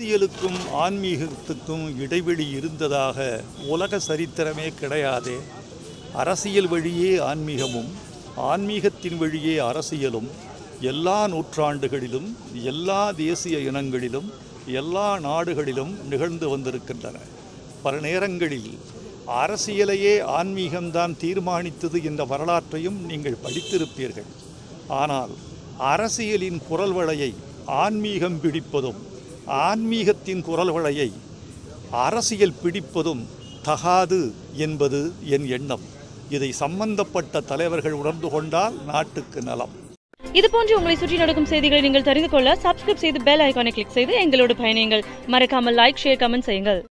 அரசியலுக்கும் ஆன்மீகத்துக்கும் இடைவெளி இருந்ததாக உலக சரித்திரமே கிடையாதே அரசியல் வழியே ஆன்மீகமும் ஆன்மீகத்தின் வழியே அரசியலும் எல்லா நூற்றாண்டுகளிலும் எல்லா தேசிய இனங்களிலும் எல்லா நாடுகளிலும் நிகழ்ந்து வந்திருக்கின்றன பல நேரங்களில் அரசியலையே ஆன்மீகம்தான் தீர்மானித்தது என்ற வரலாற்றையும் நீங்கள் படித்திருப்பீர்கள் ஆனால் அரசியலின் குரல் வளையை ஆன்மீகம் பிடிப்பதும் ஆன்மீகத்தின் குரல் வளையை அரசியல் பிடிப்பதும் தகாது என்பது என் எண்ணம் இதை சம்பந்தப்பட்ட தலைவர்கள் உணர்ந்து கொண்டால் நாட்டுக்கு நலம் இது போன்று உங்களை சுற்றி நடக்கும் செய்திகளை நீங்கள் தெரிந்து கொள்ள சப்ஸ்கிரைப் செய்து பெல் ஐகானை கிளிக் செய்து எங்களோடு பயணியுங்கள் மறக்காமல் லைக் ஷேர் கமெண்ட் செய்யுங்கள்